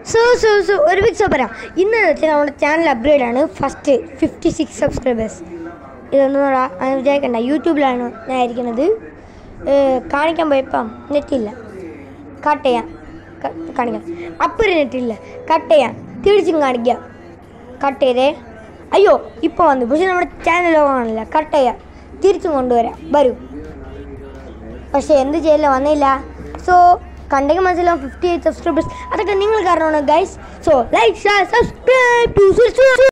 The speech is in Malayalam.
സോ സോ സോ ഒരു ബിഗ് പറയാം ഇന്ന് വെച്ചാൽ നമ്മുടെ ചാനൽ അപ്ഗ്രേഡ് ആണ് ഫസ്റ്റ് ഫിഫ്റ്റി സിക്സ് സബ്സ്ക്രൈബേഴ്സ് ഇതൊന്നും കൂടെ അങ്ങനെ വിചാരിക്കണ്ട യൂട്യൂബിലാണ് ഞാൻ ഇരിക്കുന്നത് ഏഹ് കാണിക്കാൻ പോയപ്പം നെറ്റില്ല കട്ട് ചെയ്യാം ക- കാണിക്കാം അപ്പം ഒരു നെറ്റില്ല കട്ട് ചെയ്യാം തിരിച്ചും കാണിക്കാം കട്ട് ചെയ്തേ അയ്യോ ഇപ്പോൾ വന്നു പക്ഷെ നമ്മുടെ ചാനൽ കാണില്ല കട്ട് ചെയ്യാം തിരിച്ചും കൊണ്ടുവരാം വരൂ പക്ഷേ എന്ത് ചെയ്യില്ല വന്നില്ല സോ കണ്ടെങ്കിൽ മനസ്സിലാവും ഫിഫ്റ്റി എയ്റ്റ് സബ്സ്ക്രൈബേഴ്സ് അതൊക്കെ നിങ്ങൾ കാരണമാണ് guys so like subscribe to